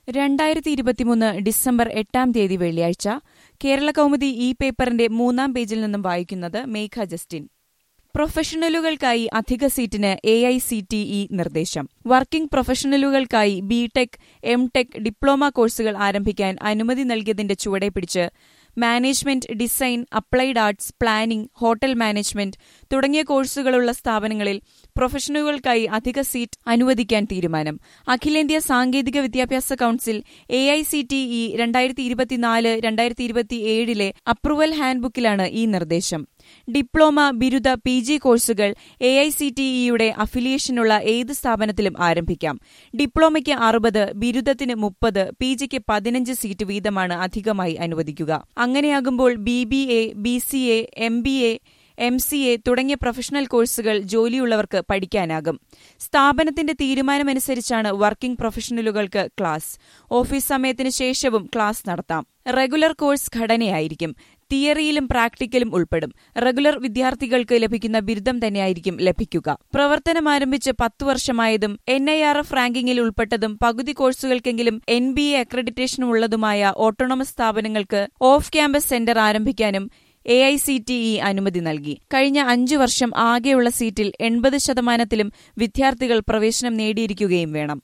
രണ്ടായിരത്തി ഇരുപത്തിമൂന്ന് ഡിസംബർ എട്ടാം തീയതി വെള്ളിയാഴ്ച കേരള കൗമുദി ഇ പേപ്പറിന്റെ മൂന്നാം പേജിൽ നിന്നും വായിക്കുന്നത് മേഘ ജസ്റ്റിൻ പ്രൊഫഷണലുകൾക്കായി അധിക സീറ്റിന് A I C T E നിർദ്ദേശം വർക്കിംഗ് പ്രൊഫഷണലുകൾക്കായി B tech M tech diploma കോഴ്സുകൾ ആരംഭിക്കാൻ അനുമതി നൽകിയതിന്റെ ചുവടെ പിടിച്ച് management design applied arts planning hotel management തുടങ്ങിയ കോഴ്സുകളുള്ള സ്ഥാപനങ്ങളിൽ പ്രൊഫഷണലുകൾക്കായി അധിക സീറ്റ് അനുവദിക്കാൻ തീരുമാനം അഖിലേന്ത്യാ സാങ്കേതിക വിദ്യാഭ്യാസ council A I C T E രണ്ടായിരത്തി ഇരുപത്തിനാല് രണ്ടായിരത്തി ഇരുപത്തിയേഴിലെ അപ്രൂവൽ ഹാൻഡ്ബുക്കിലാണ് ഈ നിർദ്ദേശം ഡിപ്ലോമ ബിരുദ പി ജി കോഴ്സുകൾ എ ഐ സി ടി ഇയുടെ അഫിലിയേഷനുള്ള ഏത് സ്ഥാപനത്തിലും ആരംഭിക്കാം ഡിപ്ലോമയ്ക്ക് അറുപത് ബിരുദത്തിന് മുപ്പത് പി ജിക്ക് പതിനഞ്ച് സീറ്റ് വീതമാണ് അധികമായി അനുവദിക്കുക അങ്ങനെയാകുമ്പോൾ B B A B C A M B A M C A തുടങ്ങിയ പ്രൊഫഷണൽ കോഴ്സുകൾ ജോലിയുള്ളവർക്ക് പഠിക്കാനാകും സ്ഥാപനത്തിന്റെ തീരുമാനമനുസരിച്ചാണ് വർക്കിംഗ് പ്രൊഫഷണലുകൾക്ക് ക്ലാസ് ഓഫീസ് സമയത്തിന് ശേഷവും ക്ലാസ് നടത്താം റെഗുലർ കോഴ്സ് ഘടനയായിരിക്കും തിയറിയിലും പ്രാക്ടിക്കലും ഉൾപ്പെടും റെഗുലർ വിദ്യാർത്ഥികൾക്ക് ലഭിക്കുന്ന ബിരുദം തന്നെയായിരിക്കും ലഭിക്കുക പ്രവർത്തനം ആരംഭിച്ച് പത്തു വർഷമായതും എൻ ഐ ആർ എഫ് റാങ്കിങ്ങിൽ ഉൾപ്പെട്ടതും പകുതി കോഴ്സുകൾക്കെങ്കിലും എൻ ബി എ അക്രഡിറ്റേഷൻ ഉള്ളതുമായ ഓട്ടോണമസ് സ്ഥാപനങ്ങൾക്ക് ഓഫ് ക്യാമ്പസ് സെന്റർ ആരംഭിക്കാനും A I C T E അനുമതി നൽകി കഴിഞ്ഞ അഞ്ചു വർഷം ആകെയുള്ള സീറ്റിൽ എൺപത് ശതമാനത്തിലും വിദ്യാർത്ഥികൾ പ്രവേശനം നേടിയിരിക്കുകയും വേണം